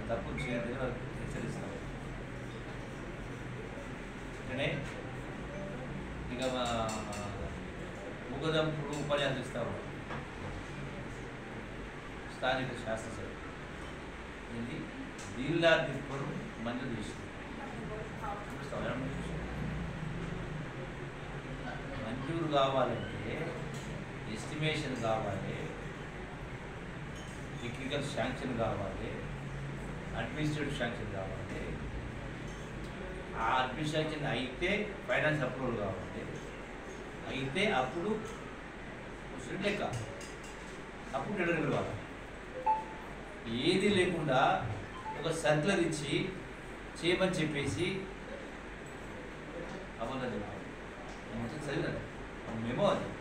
తప్పు చేయదని వాళ్ళకి హెచ్చరిస్తాం వెంటనే ఇక మా ముగదంపుడు ఉపన్యాసం ఇస్తాము స్థానిక శాస్త్రసభ ఇది దీల్లా దిప్పరు మంజూరు చేసింది చూపిస్తావా? ఏమన్నా చూపిస్తావా? మంజూరు కావాలంటే ఎస్టిమేషన్ కావాలి టెక్నికల్ శాంక్షన్ కావాలి అడ్మినిస్ట్రేటివ్ శాంక్షన్ కావాలి ఆ అడ్మినిస్ట్రేషన్ అయితే ఫైనాన్స్ అప్రూవల్ కావాలి అయితే అప్పుడు వస్తుంది లెక్క అప్పుడు టెండర్ పిలవాలి ఏది లేకుండా ఒక సర్కులర్ ఇచ్చి చేయమని చెప్పేసి అబద్ధం చెప్పాలి నేను చదివినాను మేమో అది